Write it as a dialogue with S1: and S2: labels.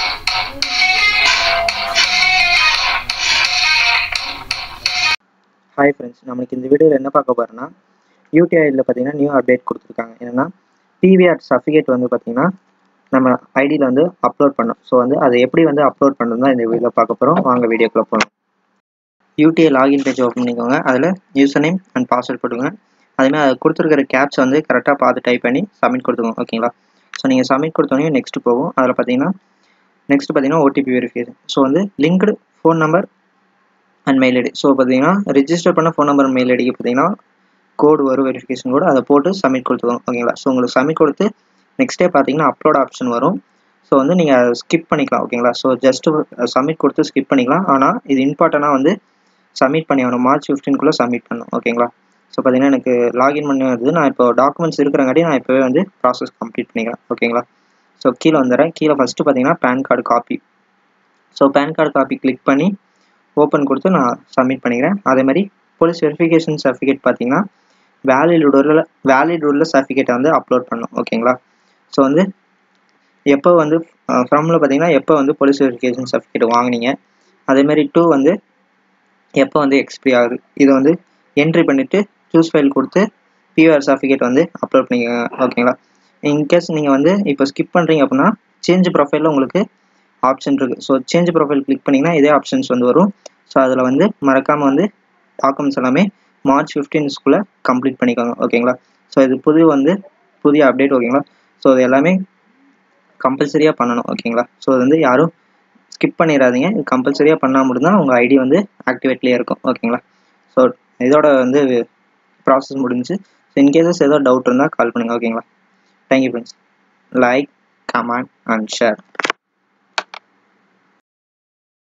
S1: hi friends நம்மளுக்கு இந்த வீடியோவில் என்ன பார்க்க போகிறோன்னா யூடிஐயில் பார்த்தீங்கன்னா நியூ அப்டேட் கொடுத்துருக்காங்க என்னென்னா பிவிஆர் சர்டிஃபிகேட் வந்து பார்த்தீங்கன்னா நம்ம ஐடியில் வந்து அப்லோட் பண்ணோம் ஸோ வந்து அதை எப்படி வந்து அப்லோட் பண்ணுறது தான் இந்த வீடியோவில் பார்க்க போகிறோம் வாங்க வீடியோக்குள்ளே போகலாம் யூடிஐ லாகின் பேஜ் ஓப்பன் பண்ணிக்கோங்க அதில் யூசர் நேம் அண்ட் பாஸ்வேர்ட் போட்டுங்க அதேமாதிரி அது கொடுத்துருக்கிற கேப்ஸ் வந்து கரெக்டாக பார்த்து டைப் பண்ணி சப்மிட் கொடுத்துக்கோங்க ஓகேங்களா ஸோ நீங்கள் சப்மிட் கொடுத்தோன்னே நெக்ஸ்ட் போகும் அதில் பார்த்தீங்கன்னா நெக்ஸ்ட் பார்த்தீங்கன்னா ஓடிபி வெரிஃபிகேஷன் ஸோ வந்து linked phone number and mail ID so பார்த்தீங்கன்னா ரிஜிஸ்டர் பண்ண ஃபோன் நம்பர் மெயில் ஐடிக்கு பார்த்தீங்கன்னா கோடு வரும் வெரிஃபிகேஷன் கோடு அதை போட்டு சப்மிட் கொடுத்துக்கோங்க ஓகேங்களா ஸோ உங்களுக்கு சப்மிட் கொடுத்து நெக்ஸ்ட் டே பார்த்தீங்கன்னா அப்லோட் ஆப்ஷன் வரும் ஸோ வந்து நீங்கள் ஸ்கிப் பண்ணிக்கலாம் ஓகேங்களா ஸோ ஜஸ்ட்டு சப்மிட் கொடுத்து ஸ்கிப் பண்ணிக்கலாம் ஆனால் இது இம்பார்ட்டண்ட்டாக வந்து சப்மிட் பண்ணி ஆகணும் மார்ச் ஃபிஃப்டீன்குள்ளே சப்மிட் பண்ணணும் ஓகேங்களா ஸோ பார்த்தீங்கன்னா எனக்கு லாகின் பண்ணி வருது நான் இப்போ டாக்குமெண்ட்ஸ் இருக்கிறங்காட்டி நான் இப்போவே வந்து ப்ராசஸ் கம்ப்ளீட் பண்ணிக்கிறேன் ஓகேங்களா ஸோ கீழே வந்துடுறேன் கீழே ஃபஸ்ட்டு பார்த்தீங்கன்னா pan card copy so pan card copy click பண்ணி ஓப்பன் கொடுத்து நான் சப்மிட் பண்ணிக்கிறேன் அதே மாதிரி போலீஸ் வெரிஃபிகேஷன் சர்டிஃபிகேட் பார்த்தீங்கன்னா வேலிட் உள்ள வேலிட் உள்ள சர்டிஃபிகேட்டை வந்து அப்லோட் பண்ணணும் ஓகேங்களா ஸோ வந்து எப்போ வந்து ஃப்ரம்ல பார்த்தீங்கன்னா எப்போ வந்து போலீஸ் வெரிஃபிகேஷன் சர்டிஃபிகேட் வாங்கினீங்க அதேமாதிரி டூ வந்து எப்போ வந்து எக்ஸ்பிரி ஆகுது இதை வந்து என்ட்ரி பண்ணிவிட்டு சூஸ் ஃபைல் கொடுத்து பிஆர் சர்டிஃபிகேட் வந்து அப்லோட் பண்ணிக்கோங்க ஓகேங்களா இன்கேஸ் நீங்கள் வந்து இப்போ ஸ்கிப் பண்ணுறீங்க அப்படின்னா சேஞ்ச் ப்ரொஃபைலில் உங்களுக்கு ஆப்ஷன் இருக்குது ஸோ சேஞ்ச் ப்ரொஃபைல் கிளிக் பண்ணிங்கன்னா இதே ஆப்ஷன்ஸ் வந்து வரும் ஸோ அதில் வந்து மறக்காமல் வந்து டாக்குமெண்ட்ஸ் எல்லாமே மார்ச் ஃபிஃப்டீன்ஸ்குள்ளே கம்ப்ளீட் பண்ணிக்கோங்க ஓகேங்களா ஸோ இது புது வந்து புதிய அப்டேட் ஓகேங்களா ஸோ இது எல்லாமே கம்பல்சரியாக பண்ணணும் ஓகேங்களா ஸோ இது வந்து யாரும் ஸ்கிப் பண்ணிடாதீங்க இது கம்பல்சரியாக பண்ணால் மட்டும்தான் உங்கள் ஐடி வந்து ஆக்டிவேட்லேயே இருக்கும் ஓகேங்களா ஸோ இதோட வந்து ப்ராசஸ் முடிஞ்சு ஸோ இன்கேசஸ் ஏதோ டவுட் இருந்தால் கால் பண்ணுங்கள் ஓகேங்களா thank you friends like comment and share